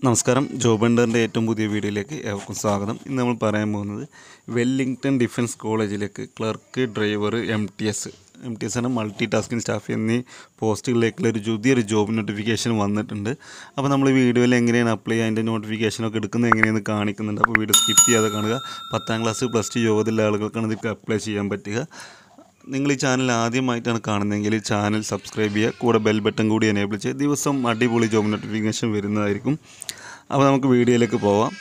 നമസ്കാരം ജോബ് അണ്ടറിൻ്റെ ഏറ്റവും പുതിയ വീഡിയോയിലേക്ക് ഏവർക്കും സ്വാഗതം ഇന്ന് നമ്മൾ പറയാൻ പോകുന്നത് വെല്ലിംഗ്ടൺ ഡിഫൻസ് കോളേജിലേക്ക് clerk driver M T S M T S ആണ് മൾട്ടി ടാസ്കിംഗ് സ്റ്റാഫ് എന്നീ പോസ്റ്റുകളിലേക്കുള്ള ഒരു പുതിയൊരു ജോബ് നോട്ടിഫിക്കേഷൻ വന്നിട്ടുണ്ട് അപ്പോൾ നമ്മൾ വീഡിയോയിൽ എങ്ങനെയാണ് അപ്ലൈ ചെയ്യുക അതിൻ്റെ നോട്ടിഫിക്കേഷനൊക്കെ എടുക്കുന്നത് എങ്ങനെയെന്ന് കാണിക്കുന്നുണ്ട് അപ്പോൾ വീഡിയോ സ്കിപ്പ് ചെയ്യാതെ കാണുക പത്താം ക്ലാസ് പ്ലസ് ടു യോഗ്യതയുള്ള ആളുകൾക്കാണ് ഇതിൽ അപ്ലൈ ചെയ്യാൻ പറ്റുക നിങ്ങൾ ഈ ചാനൽ ആദ്യമായിട്ടാണ് കാണുന്നതെങ്കിൽ ചാനൽ സബ്സ്ക്രൈബ് ചെയ്യുക കൂടെ ബെൽ ബട്ടൺ കൂടി എനേബിൾ ചെയ്യുക ദിവസം അടിപൊളി ജോബ് നോട്ടിഫിക്കേഷൻ വരുന്നതായിരിക്കും അപ്പോൾ നമുക്ക് വീഡിയോയിലേക്ക് പോവാം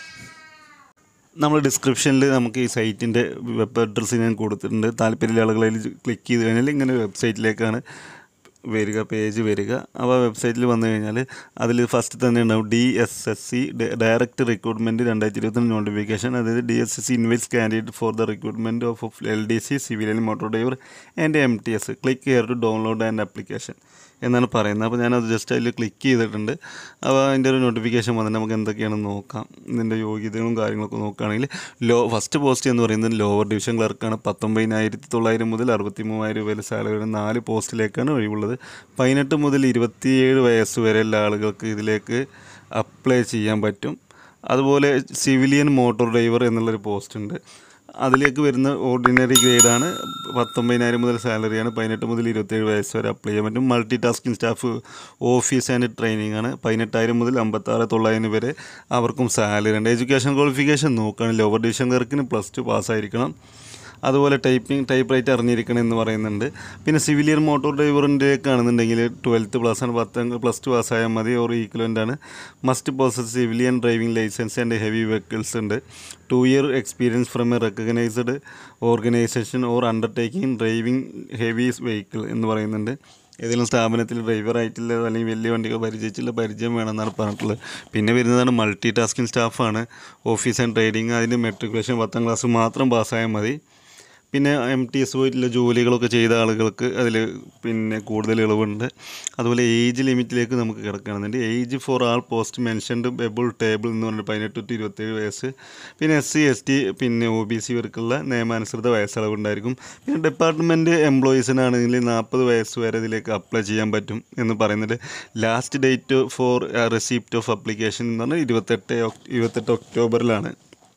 നമ്മൾ ഡിസ്ക്രിപ്ഷനിൽ നമുക്ക് ഈ സൈറ്റിൻ്റെ വെബ് അഡ്രസ്സ് ഞാൻ കൊടുത്തിട്ടുണ്ട് താല്പര്യമുള്ള ആളുകൾ അതിൽ ക്ലിക്ക് ചെയ്ത് കഴിഞ്ഞാൽ ഇങ്ങനെ വെബ്സൈറ്റിലേക്കാണ് വരിക പേജ് വരിക അപ്പോൾ വെബ്സൈറ്റിൽ വന്നു കഴിഞ്ഞാൽ അതിൽ ഫസ്റ്റ് തന്നെ ഉണ്ടാവും D S S C direct recruitment രണ്ടായിരത്തി ഇരുപത്തി നോട്ടിഫിക്കേഷൻ അതായത് D S S C invites candidate for the recruitment of L D C civilian motor driver and M T S click here to download and application എന്നാണ് പറയുന്നത് അപ്പോൾ ഞാനത് just അതിൽ click ചെയ്തിട്ടുണ്ട് അപ്പോൾ അതിൻ്റെ ഒരു നോട്ടിഫിക്കേഷൻ വന്നിട്ട് നമുക്ക് എന്തൊക്കെയാണെന്ന് നോക്കാം ഇതിൻ്റെ യോഗ്യതകളും കാര്യങ്ങളൊക്കെ നോക്കുകയാണെങ്കിൽ ലോ ഫസ്റ്റ് പോസ്റ്റ് എന്ന് പറയുന്നത് ലോവർ ഡിവിഷൻ ക്ലർക്കാണ് പത്തൊമ്പതിനായിരത്തി തൊള്ളായിരം മുതൽ അറുപത്തി മൂവായിരം വരെ സാലറി വരുന്ന നാല് പോസ്റ്റിലേക്കാണ് ഒഴിവുള്ളത് പതിനെട്ട് മുതൽ ഇരുപത്തിയേഴ് വയസ്സ് വരെയുള്ള ആളുകൾക്ക് ഇതിലേക്ക് അപ്ലൈ ചെയ്യാൻ പറ്റും അതുപോലെ സിവിലിയൻ മോട്ടോർ ഡ്രൈവർ എന്നുള്ളൊരു പോസ്റ്റ് ഉണ്ട് അതിലേക്ക് വരുന്ന ഓർഡിനറി ഗ്രേഡാണ് പത്തൊമ്പതിനായിരം മുതൽ സാലറിയാണ് പതിനെട്ട് മുതൽ ഇരുപത്തേഴ് വയസ്സ് വരെ അപ്ലൈ ചെയ്യാൻ പറ്റും multi tasking staff office and training ആണ് പതിനെട്ടായിരം മുതൽ അമ്പത്താറ് തൊള്ളായിരം വരെ അവർക്കും സാലറി ഉണ്ട് എഡ്യൂക്കേഷൻ ക്വാളിഫിക്കേഷൻ നോക്കുകയാണെങ്കിൽ ലോവർ ഡിവിഷൻ ക്ലർക്കിന് പ്ലസ് ടു പാസ്സായിരിക്കണം അതുപോലെ ടൈപ്പിംഗ് ടൈപ്പ് റൈറ്റ് അറിഞ്ഞിരിക്കണം എന്ന് പറയുന്നുണ്ട് പിന്നെ സിവിലിയൻ മോട്ടോർ ഡ്രൈവറിൻ്റെയൊക്കെയാണെന്നുണ്ടെങ്കിൽ ട്വൽത്ത് പ്ലസ് ആണ് പത്ത് പ്ലസ് ടു പാസ്സായാൽ മതി ഓർ ഈക്വലൻ്റ് ആണ് must possess civilian driving licence and heavy vehicles ഉണ്ട് two year experience from a recognised organisation or undertaking driving heavy vehicle എന്ന് പറയുന്നുണ്ട് ഏതെങ്കിലും സ്ഥാപനത്തിൽ ഡ്രൈവറായിട്ടുള്ള അല്ലെങ്കിൽ വലിയ വണ്ടികൾ പരിചയിച്ചുള്ള പരിചയം വേണമെന്നാണ് പറഞ്ഞിട്ടുള്ളത് പിന്നെ വരുന്നതാണ് മൾട്ടി ടാസ്കിംഗ് സ്റ്റാഫാണ് ഓഫീസ് ആൻഡ് ട്രേഡിംഗ് അതിന് മെട്രിക്കുലേഷൻ പത്താം ക്ലാസ് മാത്രം പാസ്സായാൽ മതി പിന്നെ എം ടി എസ് പോയിട്ടുള്ള ജോലികളൊക്കെ ചെയ്ത ആളുകൾക്ക് അതിൽ പിന്നെ കൂടുതൽ ഇളവുണ്ട് അതുപോലെ ഏജ് ലിമിറ്റിലേക്ക് നമുക്ക് കിടക്കുകയാണെന്നുണ്ട് age for all post mentioned ബെബിൾ ടേബിൾ എന്ന് പറഞ്ഞാൽ പതിനെട്ട് ടു ഇരുപത്തേഴ് വയസ്സ് പിന്നെ എസ് സി എസ് ടി പിന്നെ ഒ ബി സി ഇവർക്കുള്ള നിയമാനുസൃത വയസ്സളവ് ഉണ്ടായിരിക്കും പിന്നെ ഡിപ്പാർട്ട്മെൻറ്റ് എംപ്ലോയീസിനാണെങ്കിൽ നാൽപ്പത് വയസ്സ് വരെ ഇതിലേക്ക് അപ്ലൈ ചെയ്യാൻ പറ്റും എന്ന് പറയുന്നുണ്ട് last date for receipt of application എന്ന് പറഞ്ഞാൽ ഇരുപത്തെട്ട് ഒക്- ഇരുപത്തെട്ട് ഒക്ടോബറിലാണ്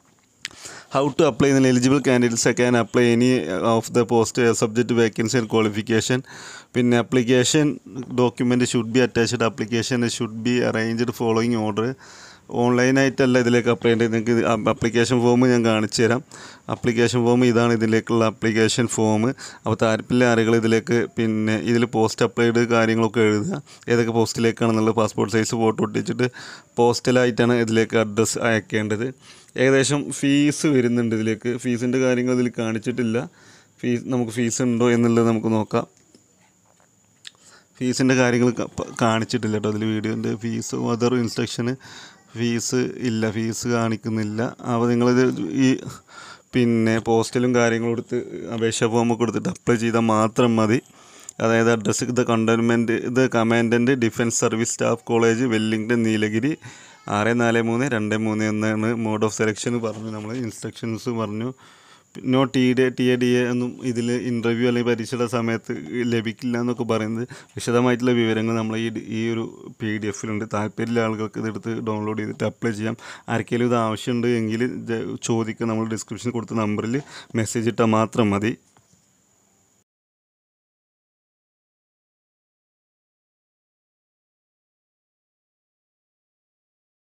ഹൗ ടു അപ്ലൈ എന്നുള്ള eligible candidates can apply any of the post subject vacancy and qualification പിന്നെ application document should be attached application should be arranged following order ഓൺലൈനായിട്ടല്ല ഇതിലേക്ക് അപ്ലൈ ചെയ്യേണ്ടത് നിങ്ങൾക്ക് അപ്ലിക്കേഷൻ ഫോം ഞാൻ കാണിച്ചു തരാം അപ്ലിക്കേഷൻ ഫോം ഇതാണ് ഇതിലേക്കുള്ള അപ്ലിക്കേഷൻ ഫോം അപ്പോൾ താല്പര്യമുള്ള ആളുകൾ ഇതിലേക്ക് പിന്നെ ഇതിൽ പോസ്റ്റ് അപ്ലൈഡ് കാര്യങ്ങളൊക്കെ എഴുതുക ഏതൊക്കെ പോസ്റ്റിലേക്കാണെന്നുള്ളത് പാസ്പോർട്ട് സൈസ് ഫോട്ടോ ഒട്ടിച്ചിട്ട് പോസ്റ്റലായിട്ടാണ് ഇതിലേക്ക് അഡ്രസ്സ് അയക്കേണ്ടത് ഏകദേശം ഫീസ് വരുന്നുണ്ട് ഇതിലേക്ക് ഫീസിൻ്റെ കാര്യങ്ങൾ ഇതിൽ കാണിച്ചിട്ടില്ല ഫീസ് നമുക്ക് ഫീസ് ഉണ്ടോ എന്നുള്ളത് നമുക്ക് നോക്കാം ഫീസിൻ്റെ കാര്യങ്ങൾ ക- പ- കാണിച്ചിട്ടില്ല കേട്ടോ അതിൽ വീഡിയോൻ്റെ ഫീസ് അതർ ഇൻസ്ട്രക്ഷന് ഫീസ് ഇല്ല ഫീസ് കാണിക്കുന്നില്ല അപ്പോൾ നിങ്ങളിത് ഈ പിന്നെ പോസ്റ്റലും കാര്യങ്ങളും കൊടുത്ത് അപേക്ഷാ ഫോമൊക്കെ കൊടുത്തിട്ട് അപ്ലൈ ചെയ്താൽ മാത്രം മതി അതായത് അഡ്രസ്സ് ഇത് കണ്ടോൺമെൻറ്റ് ഇത് commandant defence service staff college Wellington Nilgiri ആറ് നാല് മൂന്ന് രണ്ട് മൂന്ന് എന്നാണ് മോഡ് ഓഫ് സെലക്ഷൻ പറഞ്ഞു നമ്മൾ ഇൻസ്ട്രക്ഷൻസ് പറഞ്ഞു no T D T A D A ഒന്നും ഇതിൽ ഇൻ്റർവ്യൂ അല്ലെങ്കിൽ പരീക്ഷയുടെ സമയത്ത് ലഭിക്കില്ല എന്നൊക്കെ പറയുന്നത് വിശദമായിട്ടുള്ള വിവരങ്ങൾ നമ്മൾ ഈ ഈ ഒരു പി ഡി എഫിലുണ്ട് താല്പര്യമുള്ള ആളുകൾക്ക് ഇതെടുത്ത് ഡൗൺലോഡ് ചെയ്തിട്ട് അപ്ലൈ ചെയ്യാം ആർക്കെങ്കിലും ഇത് ആവശ്യമുണ്ട് എങ്കിൽ ജ- ചോദിക്കുക നമ്മൾ ഡിസ്ക്രിപ്ഷനിൽ കൊടുത്ത നമ്പറിൽ മെസ്സേജ് ഇട്ടാൽ മാത്രം മതി